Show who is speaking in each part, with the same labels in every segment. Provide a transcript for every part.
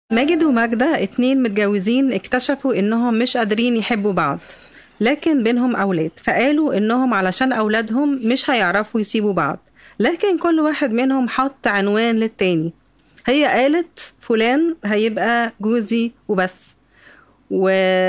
Speaker 1: ماجد وماجدة اتنين متجوزين اكتشفوا انهم مش قادرين يحبوا بعض لكن بينهم اولاد فقالوا انهم علشان اولادهم مش هيعرفوا يسيبوا بعض لكن كل واحد منهم حط عنوان للتاني هي قالت فلان هيبقى جوزي وبس و...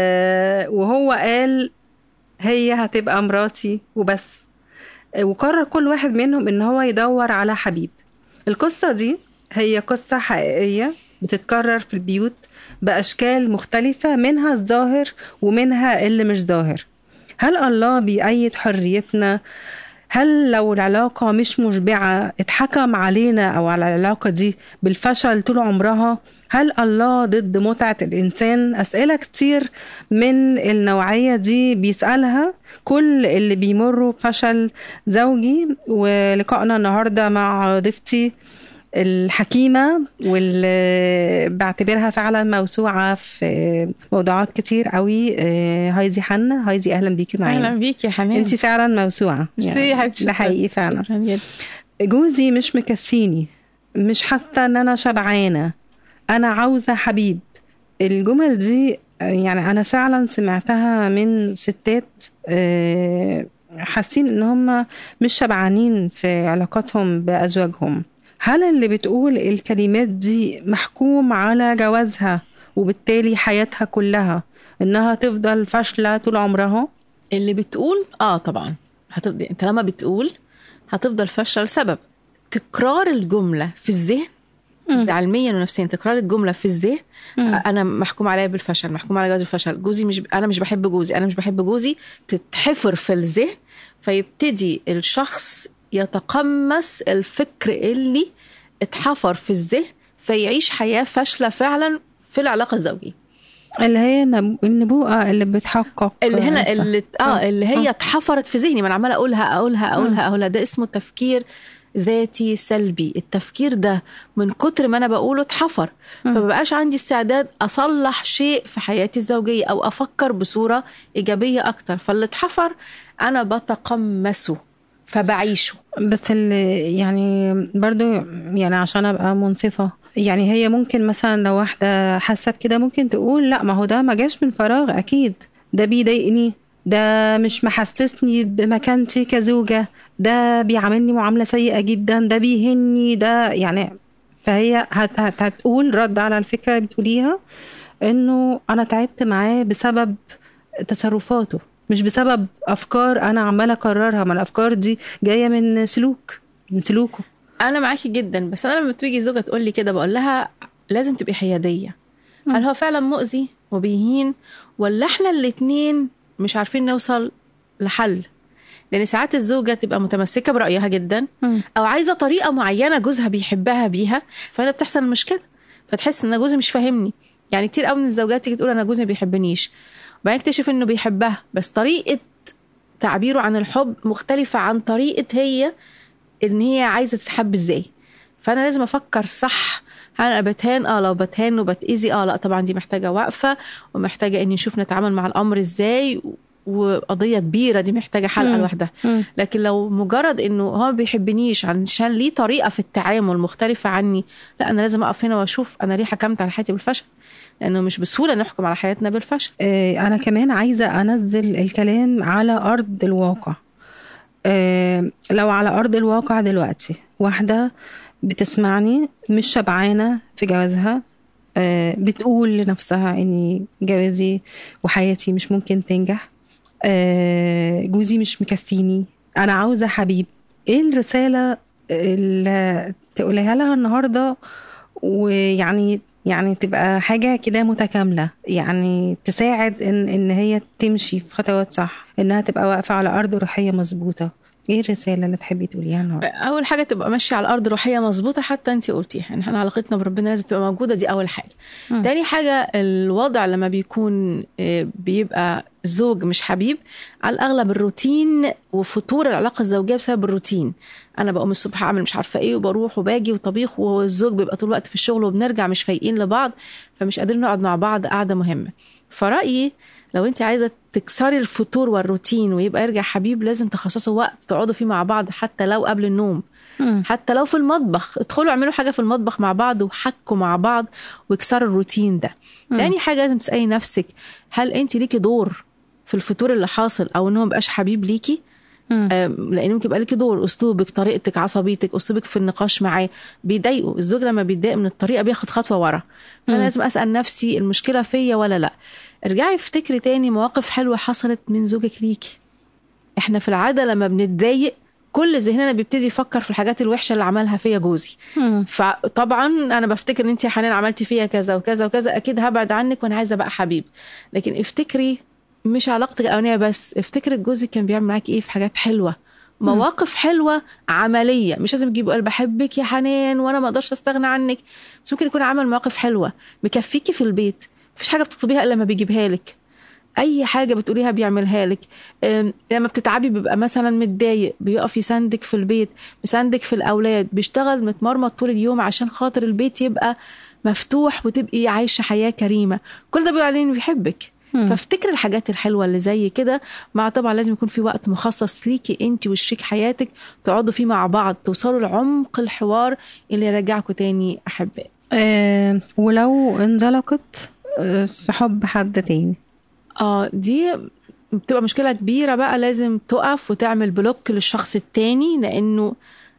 Speaker 1: وهو قال هي هتبقى مراتي وبس وقرر كل واحد منهم ان هو يدور على حبيب القصة دي هي قصة حقيقية بتتكرر في البيوت بأشكال مختلفة منها الظاهر ومنها اللي مش ظاهر هل الله بيأيد حريتنا؟ هل لو العلاقة مش مشبعة اتحكم علينا أو على العلاقة دي بالفشل طول عمرها؟ هل الله ضد متعة الإنسان؟ أسئلة كتير من النوعية دي بيسألها كل اللي بيمروا فشل زوجي ولقائنا النهاردة مع ضيفتي الحكيمة واللي بعتبرها فعلا موسوعة في موضوعات كتير قوي هايدي حنا هايدي أهلا بيكي معانا
Speaker 2: اهلا بيك يا حنان
Speaker 1: انت فعلا موسوعة
Speaker 2: ميرسي يا حبيبتي
Speaker 1: ده
Speaker 2: شكراً.
Speaker 1: حقيقي فعلا
Speaker 2: شكراً جدا.
Speaker 1: جوزي مش مكفيني مش حاسة ان انا شبعانة انا عاوزة حبيب الجمل دي يعني انا فعلا سمعتها من ستات آه، حاسين ان هم مش شبعانين في علاقاتهم بازواجهم هل اللي بتقول الكلمات دي محكوم على جوازها وبالتالي حياتها كلها انها تفضل فاشلة طول عمرها
Speaker 2: اللي بتقول اه طبعا هتفضل انت لما بتقول هتفضل فاشله لسبب تكرار الجمله في الذهن ده علميا ونفسيا تكرار الجمله في الذهن انا محكوم عليا بالفشل محكوم على جوازي بالفشل جوزي مش انا مش بحب جوزي انا مش بحب جوزي تتحفر في الذهن فيبتدي الشخص يتقمص الفكر اللي اتحفر في الذهن فيعيش حياه فاشله فعلا في العلاقه الزوجيه
Speaker 1: اللي هي النب- النبوءة اللي بتحقق
Speaker 2: اللي هنا
Speaker 1: نفسها.
Speaker 2: اللي اه اللي هي اتحفرت في ذهني ما انا عماله اقولها اقولها اقولها اقولها ده اسمه تفكير ذاتي سلبي التفكير ده من كتر ما انا بقوله اتحفر فمبقاش عندي استعداد اصلح شيء في حياتي الزوجيه او افكر بصوره ايجابيه اكتر فاللي اتحفر انا بتقمسه فبعيشه
Speaker 1: بس اللي يعني برضو يعني عشان ابقى منصفة يعني هي ممكن مثلا لو واحدة حاسة بكده ممكن تقول لا ما هو ده ما جاش من فراغ اكيد ده بيضايقني ده مش محسسني بمكانتي كزوجة ده بيعاملني معاملة سيئة جدا ده بيهني ده يعني فهي هت هت هتقول رد على الفكرة اللي بتقوليها انه انا تعبت معاه بسبب تصرفاته مش بسبب افكار انا عماله اكررها ما الافكار دي جايه من سلوك من سلوكه
Speaker 2: انا معاكي جدا بس انا لما بتيجي زوجه تقول لي كده بقول لها لازم تبقي حياديه هل هو فعلا مؤذي وبيهين ولا احنا الاتنين مش عارفين نوصل لحل لان ساعات الزوجه تبقى متمسكه برايها جدا
Speaker 1: مم.
Speaker 2: او عايزه طريقه معينه جوزها بيحبها بيها فهنا بتحصل المشكله فتحس ان جوزي مش فاهمني يعني كتير قوي من الزوجات تيجي تقول انا جوزي ما بيحبنيش وبعدين اكتشف انه بيحبها بس طريقه تعبيره عن الحب مختلفه عن طريقه هي ان هي عايزه تتحب ازاي فانا لازم افكر صح هل انا بتهان اه لو بتهان وبتاذي اه لا طبعا دي محتاجه وقفه ومحتاجه اني نشوف نتعامل مع الامر ازاي وقضيه كبيره دي محتاجه حلقه
Speaker 1: مم.
Speaker 2: لوحدها
Speaker 1: مم.
Speaker 2: لكن لو مجرد انه هو ما بيحبنيش عشان ليه طريقه في التعامل مختلفه عني لا انا لازم اقف هنا واشوف انا ليه حكمت على حياتي بالفشل لانه مش بسهوله نحكم على حياتنا بالفشل
Speaker 1: آه، انا كمان عايزه انزل الكلام على ارض الواقع آه، لو على ارض الواقع دلوقتي واحده بتسمعني مش شبعانه في جوازها آه، بتقول لنفسها اني جوازي وحياتي مش ممكن تنجح آه، جوزي مش مكفيني انا عاوزه حبيب ايه الرساله اللي تقولها لها النهارده ويعني يعني تبقى حاجة كده متكاملة يعني تساعد ان ان هي تمشي في خطوات صح انها تبقى واقفة على ارض روحية مظبوطة ايه الرسالة اللي تحبي تقوليها النهارده؟
Speaker 2: اول حاجه تبقى ماشيه على الارض روحيه مظبوطه حتى انت قلتيها ان احنا علاقتنا بربنا لازم تبقى موجوده دي اول حاجه
Speaker 1: مم.
Speaker 2: تاني حاجه الوضع لما بيكون آه، بيبقى زوج مش حبيب على الاغلب الروتين وفتور العلاقه الزوجيه بسبب الروتين انا بقوم الصبح اعمل مش عارفه ايه وبروح وباجي وطبيخ والزوج بيبقى طول الوقت في الشغل وبنرجع مش فايقين لبعض فمش قادرين نقعد مع بعض قعده مهمه فرايي لو انت عايزه تكسري الفتور والروتين ويبقى يرجع حبيب لازم تخصصوا وقت تقعدوا فيه مع بعض حتى لو قبل النوم
Speaker 1: مم.
Speaker 2: حتى لو في المطبخ ادخلوا اعملوا حاجه في المطبخ مع بعض وحكوا مع بعض واكسروا الروتين ده تاني حاجه لازم تسالي نفسك هل انت ليكي دور في الفتور اللي حاصل او ان هو مبقاش حبيب ليكي
Speaker 1: مم.
Speaker 2: آم، لان ممكن يبقى ليكي دور اسلوبك طريقتك عصبيتك اسلوبك في النقاش معاه بيضايقه الزوج لما بيتضايق من الطريقه بياخد خطوه ورا فانا
Speaker 1: مم.
Speaker 2: لازم اسال نفسي المشكله فيا ولا لا ارجعي افتكري تاني مواقف حلوه حصلت من زوجك ليكي احنا في العاده لما بنتضايق كل ذهننا بيبتدي يفكر في الحاجات الوحشه اللي عملها فيا جوزي
Speaker 1: مم.
Speaker 2: فطبعا انا بفتكر ان انت يا حنان عملتي فيا كذا وكذا وكذا اكيد هبعد عنك وانا عايزه ابقى حبيب لكن افتكري مش علاقتك الاولانيه بس افتكري جوزك كان بيعمل معاكي ايه في حاجات حلوه مواقف حلوه عمليه مش لازم تجيبي قال بحبك يا حنان وانا ما اقدرش استغنى عنك بس ممكن يكون عمل مواقف حلوه مكفيكي في البيت مفيش حاجه بتطلبيها الا لما بيجيبها لك اي حاجه بتقوليها بيعملها لك أم، لما بتتعبي بيبقى مثلا متضايق بيقف يساندك في البيت بيساندك في الاولاد بيشتغل متمرمط طول اليوم عشان خاطر البيت يبقى مفتوح وتبقي عايشه حياه كريمه كل ده بيقول عليه انه بيحبك
Speaker 1: مم.
Speaker 2: فافتكري الحاجات الحلوه اللي زي كده مع طبعا لازم يكون في وقت مخصص ليكي انت وشريك حياتك تقعدوا فيه مع بعض توصلوا لعمق الحوار اللي يرجعكم تاني احباء
Speaker 1: آه ولو انزلقت آه، في حب حد تاني
Speaker 2: اه دي بتبقى مشكلة كبيرة بقى لازم تقف وتعمل بلوك للشخص التاني لأنه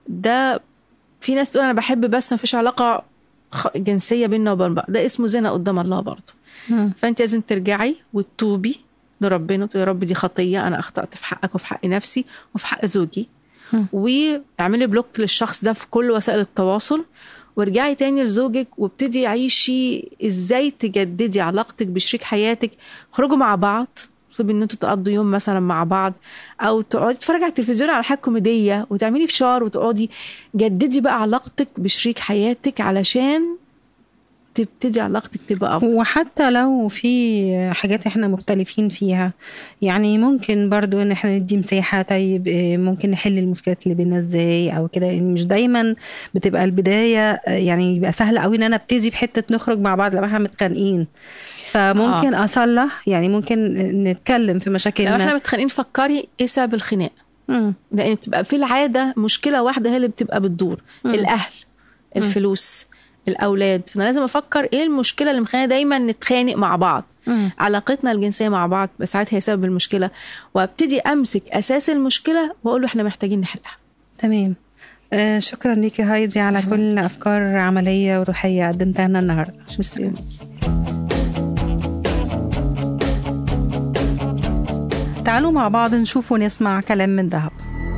Speaker 2: ده في ناس تقول أنا بحب بس مفيش علاقة خ- جنسية بيننا وبين بعض ده اسمه زنا قدام الله برضه
Speaker 1: مم.
Speaker 2: فأنت لازم ترجعي وتتوبي لربنا تقولي يا رب دي خطية أنا أخطأت في حقك وفي حق نفسي وفي حق زوجي
Speaker 1: مم.
Speaker 2: واعملي بلوك للشخص ده في كل وسائل التواصل وارجعي تاني لزوجك وابتدي عيشي ازاي تجددي علاقتك بشريك حياتك خرجوا مع بعض اطلبي ان انتوا تقضوا يوم مثلا مع بعض او تقعدي تتفرجي على التلفزيون على حاجه كوميديه وتعملي فشار وتقعدي جددي بقى علاقتك بشريك حياتك علشان تبتدي علاقتك تبقى افضل
Speaker 1: وحتى لو في حاجات احنا مختلفين فيها يعني ممكن برضو ان احنا ندي مساحة طيب إيه، ممكن نحل المشكلات اللي بينا ازاي او كده يعني مش دايما بتبقى البداية آه، يعني يبقى سهل قوي ان انا ابتدي بحتة نخرج مع بعض لما احنا متخانقين فممكن آه. اصلح يعني ممكن نتكلم في
Speaker 2: لو احنا
Speaker 1: مشاكلنا
Speaker 2: متخانقين فكري ايه سبب الخناق
Speaker 1: مم.
Speaker 2: لان بتبقى في العاده مشكله واحده هي اللي بتبقى بتدور
Speaker 1: مم.
Speaker 2: الاهل الفلوس الاولاد فانا لازم افكر ايه المشكله اللي مخلينا دايما نتخانق مع بعض
Speaker 1: مم.
Speaker 2: علاقتنا الجنسيه مع بعض بس ساعات هي سبب المشكله وابتدي امسك اساس المشكله واقول له احنا محتاجين نحلها
Speaker 1: تمام آه شكرا ليكي هايدي على كل افكار عمليه وروحيه قدمتها لنا النهارده ميرسي تعالوا مع بعض نشوف ونسمع كلام من ذهب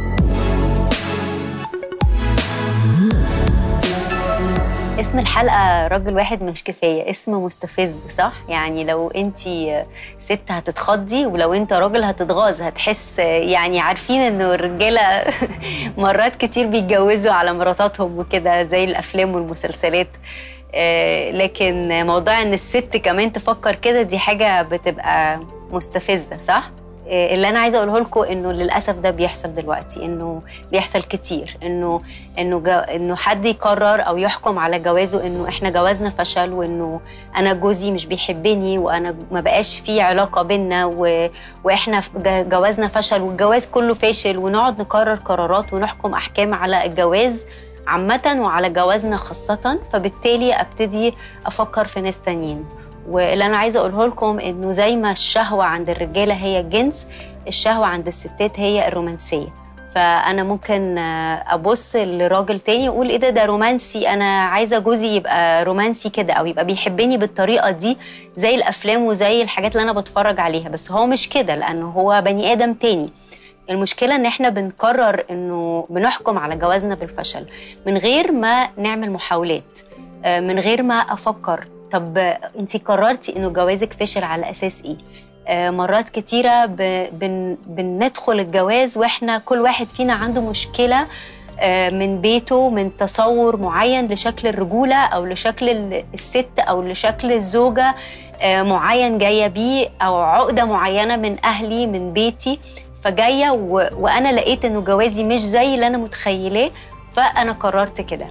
Speaker 3: اسم الحلقة راجل واحد مش كفاية اسم مستفز صح؟ يعني لو انت ست هتتخضي ولو انت راجل هتتغاظ هتحس يعني عارفين انه الرجالة مرات كتير بيتجوزوا على مراتاتهم وكده زي الافلام والمسلسلات آه، لكن موضوع ان الست كمان تفكر كده دي حاجة بتبقى مستفزة صح؟ آه، اللي انا عايزه اقوله لكم انه للاسف ده بيحصل دلوقتي انه بيحصل كتير انه انه جا انه حد يقرر او يحكم على جوازه انه احنا جوازنا فشل وانه انا جوزي مش بيحبني وانا ما بقاش في علاقه بينا و... واحنا في جا- جوازنا فشل والجواز كله فاشل ونقعد نقرر قرارات ونحكم احكام على الجواز عامة وعلى جوازنا خاصة فبالتالي ابتدي افكر في ناس تانيين واللي انا عايزه اقوله لكم انه زي ما الشهوه عند الرجاله هي الجنس الشهوه عند الستات هي الرومانسيه فانا ممكن آه، ابص لراجل تاني واقول ايه ده ده رومانسي انا عايزه جوزي يبقى رومانسي كده او يبقى بيحبني بالطريقه دي زي الافلام وزي الحاجات اللي انا بتفرج عليها بس هو مش كده لانه هو بني ادم تاني المشكله ان احنا بنقرر انه بنحكم على جوازنا بالفشل من غير ما نعمل محاولات آه، من غير ما افكر طب انت قررتي انه جوازك فشل على اساس ايه آه، مرات كتيرة ب- بن بندخل الجواز واحنا كل واحد فينا عنده مشكلة آه، من بيته من تصور معين لشكل الرجولة أو لشكل ال- الست أو لشكل الزوجة آه، معين جاية بيه أو عقدة معينة من أهلي من بيتي فجاية و... وأنا لقيت إنه جوازي مش زي اللي أنا متخيلاه فأنا قررت كده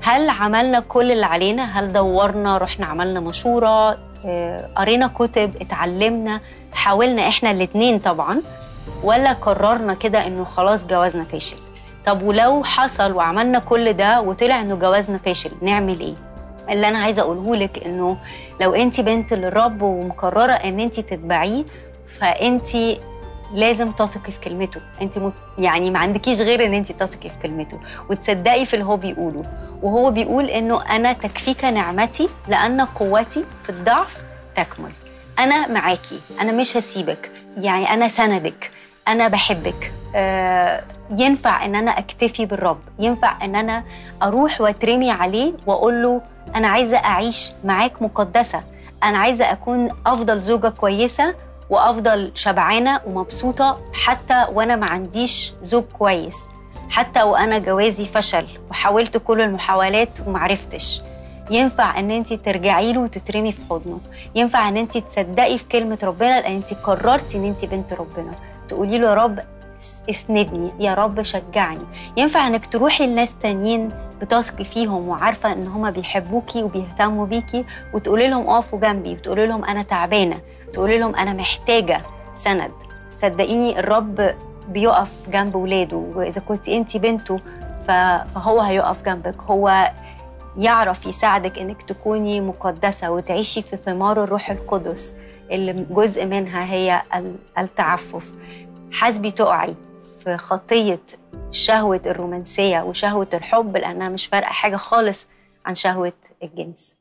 Speaker 3: هل عملنا كل اللي علينا هل دورنا رحنا عملنا مشورة آه، قرينا كتب اتعلمنا حاولنا احنا الاتنين طبعا ولا قررنا كده انه خلاص جوازنا فاشل طب ولو حصل وعملنا كل ده وطلع انه جوازنا فاشل نعمل ايه اللي انا عايزه اقوله لك انه لو انت بنت للرب ومقرره ان انت تتبعيه فانت لازم تثقي في كلمته انت مت... يعني ما عندكيش غير ان انت تثقي في كلمته وتصدقي في اللي هو بيقوله وهو بيقول انه انا تكفيك نعمتي لان قوتي في الضعف تكمل انا معاكي انا مش هسيبك يعني انا سندك انا بحبك آه ينفع ان انا اكتفي بالرب ينفع ان انا اروح واترمي عليه واقول له انا عايزه اعيش معاك مقدسه انا عايزه اكون افضل زوجه كويسه وافضل شبعانه ومبسوطه حتى وانا ما عنديش زوج كويس حتى وانا جوازي فشل وحاولت كل المحاولات ومعرفتش ينفع ان انت ترجعي له وتترمي في حضنه ينفع ان انت تصدقي في كلمه ربنا لان انت قررتي ان انت بنت ربنا تقولي له يا رب اسندني يا رب شجعني ينفع انك تروحي لناس تانيين بتثقي فيهم وعارفه ان هما بيحبوكي وبيهتموا بيكي وتقولي لهم اقفوا جنبي وتقولي لهم انا تعبانه تقولي لهم انا محتاجه سند صدقيني الرب بيقف جنب ولاده واذا كنت انت بنته فهو هيقف جنبك هو يعرف يساعدك انك تكوني مقدسه وتعيشي في ثمار الروح القدس اللي جزء منها هي التعفف حسبي تقعي في خطيه شهوه الرومانسيه وشهوه الحب لانها مش فارقه حاجه خالص عن شهوه الجنس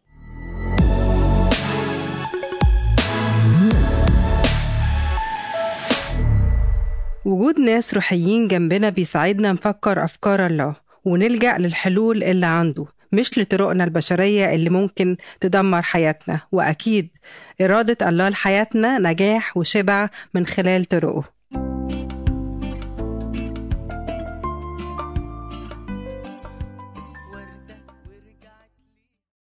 Speaker 1: وجود ناس روحيين جنبنا بيساعدنا نفكر أفكار الله ونلجأ للحلول اللي عنده مش لطرقنا البشرية اللي ممكن تدمر حياتنا وأكيد إرادة الله لحياتنا نجاح وشبع من خلال طرقه